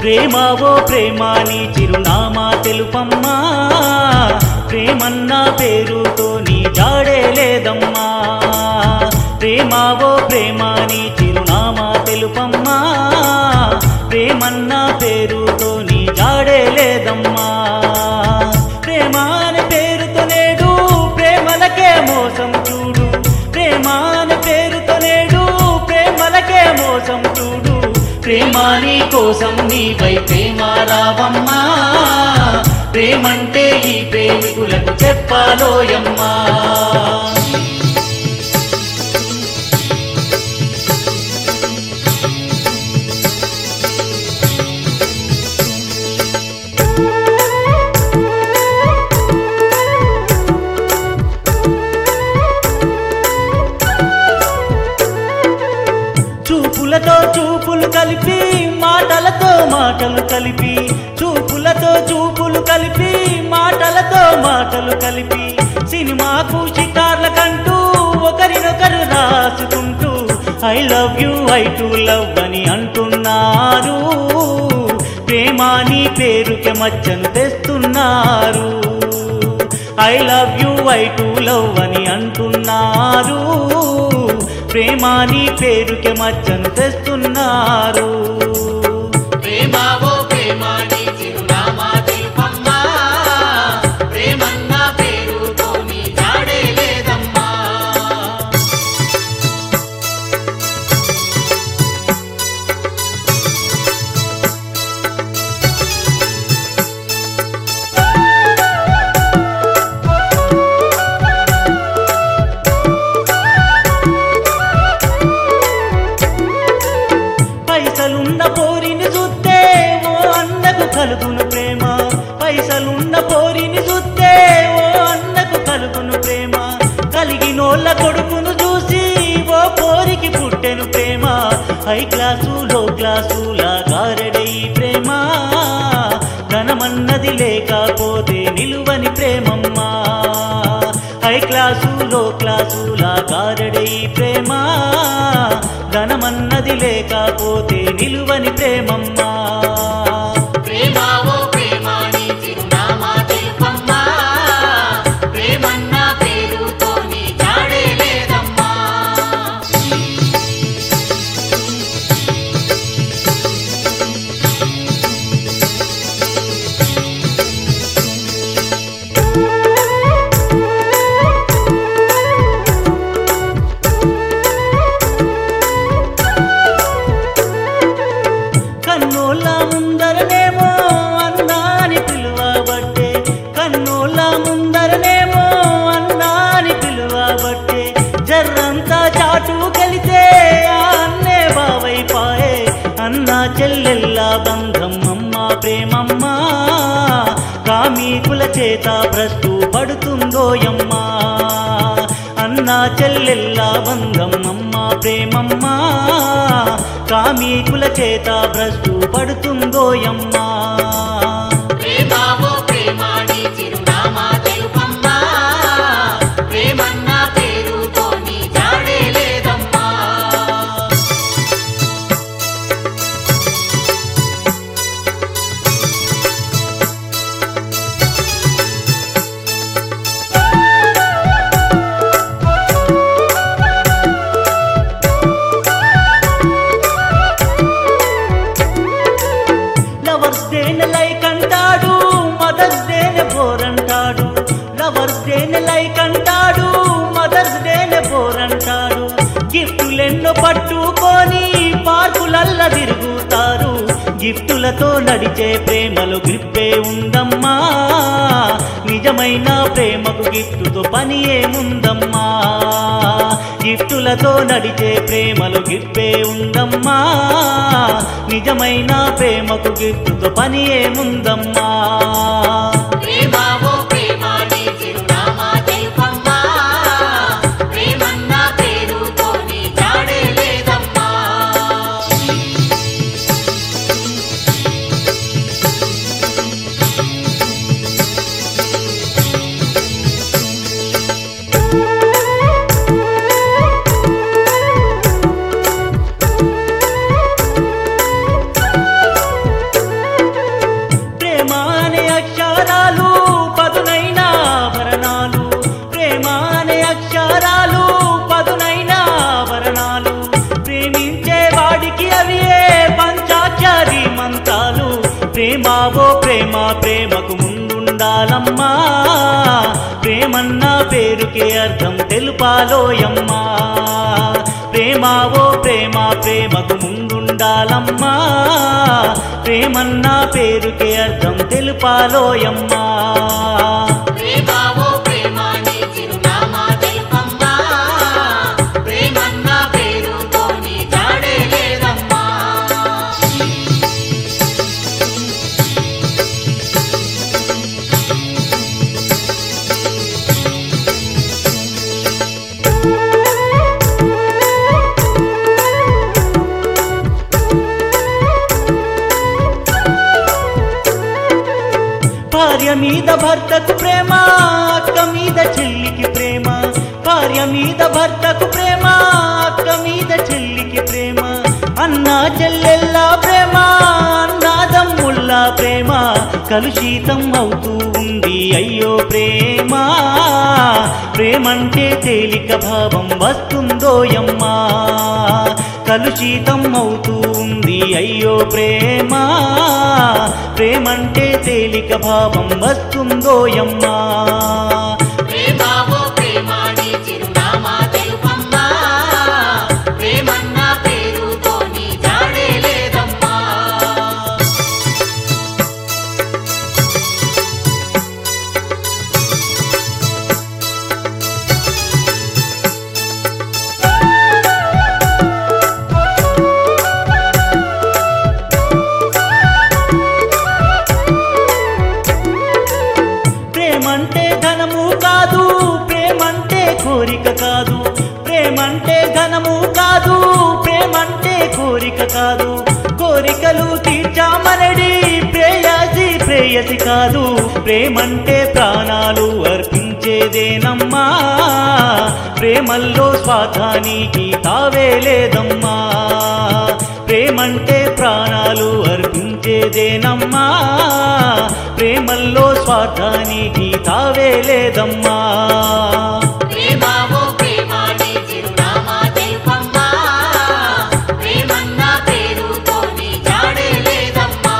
ప్రేమ ఓ ప్రేమ నీ చిరునామా తెలుపమ్మా ప్రేమన్న పేరుతో నీ జాడే లేదమ్మా ప్రేమ ఓ ప్రేమ నీ చిరునామా తెలుపమ్మా ప్రేమన్న పేరుతో నీ జాడే లేదమ్మా ప్రేమ అనే పేరుతో నేడు ప్రేమలకే మోసం చూడు ప్రేమ అనే పేరుతో నేడు ప్రేమలకే మోసం చూడు ప్రేమ నీ కోసం నీపై ప్రేమ రావమ్మా ప్రేమంటే ఈ ప్రేమికులకు చెప్పాలోయమ్మా చూపులతో చూపులు కలిపి మాటలతో మాటలు కలిపి చూపులతో చూపులు కలిపి మాటలతో మాటలు కలిపి సినిమాకు షికార్లకంటూ ఒకరినొకరు రాసుకుంటూ I love you I too love అని అంటున్నారు ప్రేమాని పేరుకి మచ్చను తెస్తున్నారు I love you I too love అని అంటున్నారు ప్రేమాని పేరుకి మచ్చను తెస్తున్నారు ప్రేమ ఓ ప్రేమ నీ చిరునామా తెలుపమ్మా ప్రేమన్న పేరుతో నీ జాడే లేదమ్మా పైసలున్న పోరిని చూస్తే ఓ అన్నకు కలుగును ప్రేమ పైసలున్న పోరిని చూస్తే ఓ అన్నకు కలుగును ప్రేమ కలిగినోళ్ళ కొడుకును చూసి ఓ పోరికి పుట్టెను ప్రేమ హై క్లాసు లో క్లాసు లాగారడై ప్రేమ ధనమన్నది లేకపోతే నిలువని ప్రేమమ్మా హై క్లాసు లో క్లాసు లాగారడై ప్రేమ ధనమన్నది లేకపోతే నిలువని ప్రేమమ్మా ప్రేమ ఓ ప్రేమ నీ చిరునామా తెలుపమ్మా ప్రేమన్న పేరుతో నీ జాడే లేదమ్మా కన్నోళ్ళ ముందరనేమో అన్నాని పిలువబట్టే కన్నోళ్ళ ముందరనేమో అన్నాని పిలువబట్టే జర్రంతా చాటు కలితే ఆ అన్నే బావైపాయే అన్నా చెల్లెల్ల బంధం అమ్మ ప్రేమమ్మ కామీకుల చేత భ్రష్టు పడుతుందోయమ్మా అన్నా చెల్లెల్ల బంధం అమ్మ ప్రేమమ్మ కామీకుల చేత భ్రష్టు పడుతుందోయమ్మా ప్రేమ ఓ ప్రేమ నీ చిరునామా తెలుపమ్మా ప్రేమన్న పేరుతో నీ జాడే లేదమ్మా లవర్స్ డేన్ లైక్ అంటాడు మదర్స్ డేన్ బోర్ అంటాడు లవర్స్ డేన్ లైక్ అంటాడు మదర్స్ డేన్ బోర్ అంటాడు గిఫ్టులెన్నో పట్టుకొని పార్కులల్ల తిరుగుతారు గిఫ్టులతో నడిచే ప్రేమలో గ్రిప్పే ఉందమ్మా నిజమైన ప్రేమకు గిఫ్టుతో పని ఏముందమ్మా గిఫ్టులతో నడిచే ప్రేమలో గిఫ్టే ఉందమ్మా నిజమైన ప్రేమకు గిఫ్టుతో పని ఏముందమ్మా ప్రేమ ఓ ప్రేమ నీ చిరునామా తెలుపమ్మా ప్రేమన్న పేరుతో నీ జాడే లేదమ్మా ప్రేమావో ప్రేమ ప్రేమకు ముందుండాలమ్మా ప్రేమన్న పేరుకే అర్థం తెలుపాలోయమ్మా ప్రేమావో ప్రేమ ప్రేమకు ముందుండాలమ్మా ప్రేమన్న పేరుకే అర్థం తెలుపాలోయమ్మా ప్రేమావో ప్రేమాని చిరునామా తెలుపమ్మా ప్రేమన్న పేరుతోని జాడే లేదమ్మా భార్య మీద భర్తకు ప్రేమ అక్క మీద చెల్లికి ప్రేమ భార్య మీద భర్తకు ప్రేమ అక్క మీద చెల్లికి ప్రేమ అన్నా చెల్లెల్లా ప్రేమ అన్నాదమ్ముల్లా ప్రేమ కలుషితం అవుతూ ఉంది అయ్యో ప్రేమ ప్రేమంటే తేలిక భావం వస్తుందోయమ్మా కలుషితం అవుతూ ఉంది అయ్యో ప్రేమ ప్రేమంటే తేలిక భావం వస్తుందోయమ్మా ప్రేమావో ప్రేమాని చిరునామా తెలుపమ్మా ప్రేమన్న పేరుతోని జాడే లేదమ్మా ప్రేమంటే ధనము కాదు ప్రేమంటే కోరిక కాదు ప్రేమంటే ధనము కాదు ప్రేమంటే కోరిక కాదు కోరికలు తీర్చామనడి ప్రేయసి ప్రేయసి కాదు ప్రేమంటే ప్రాణాలు అర్పించేదేనమ్మా ప్రేమల్లో స్వార్థానికి తావే లేదమ్మా ప్రేమంటే ప్రాణాలు అర్పించేదేనమ్మా ప్రేమల్లో స్వార్థానికి తావే లేదమ్మా ప్రేమావో ప్రేమాని చిరునామా తెలుపమ్మా ప్రేమన్న పేరుతోని జాడే లేదమ్మా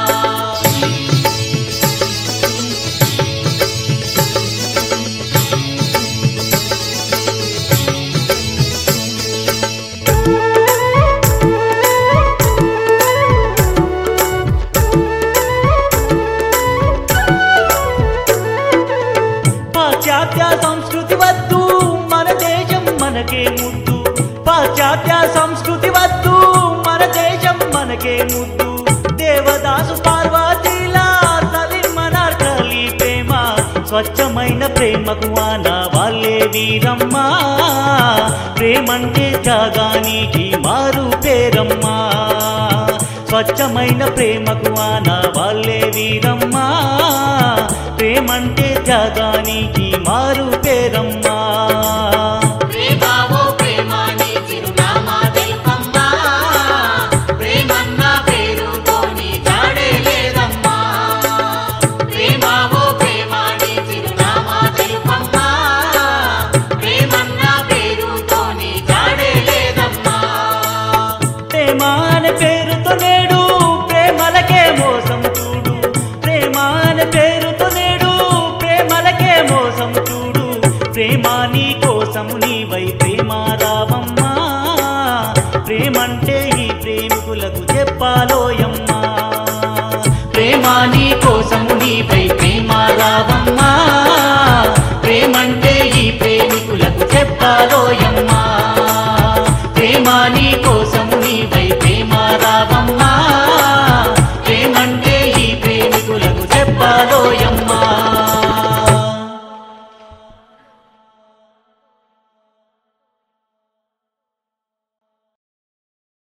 పాశ్చాత్య సంస్కృతి వద్దు మన దేశం మనకే ముద్దు పాశ్చాత్య సంస్కృతి వద్దు మన దేశం మనకే ముద్దు దేవదాసు పార్వతీలా సలిమనార్కలి ప్రేమ స్వచ్ఛమైన ప్రేమకు ఆన వాళ్ళే వీరమ్మా ప్రేమంటే త్యాగానికి మారు పేరమ్మా స్వచ్ఛమైన ప్రేమకు ఆన వాళ్ళే వీరమ్మా ప్రేమంటే త్యాగానికి మారు పేరమ్మా ప్రేమావో ప్రేమాని చిరునామా తెలుపమ్మా ప్రేమన్న పేరుతోని జాడే లేదమ్మా ప్రేమావో ప్రేమాని చిరునామా తెలుపమ్మా ప్రేమన్న పేరుతోని జాడే లేదమ్మా ప్రేమ అనే పేరుతో నేడు ప్రేమలకే మోసం చూడు ప్రేమ అనే పేరుతో నేడు ప్రేమలకే మోసం చూడు ప్రేమ నీ కోసము నీవై ప్రేమ రావమ్మా ప్రేమంటే ఈ ప్రేమికులకు చెప్పాలోయమ్మా ప్రేమ నీ కోసము నీపై ప్రేమ రావమ్మా ప్రేమంటే ఈ ప్రేమికులకు చెప్పాలోయమ్మా ప్రేమ నీ కోసము నీపై ప్రేమ రావమ్మా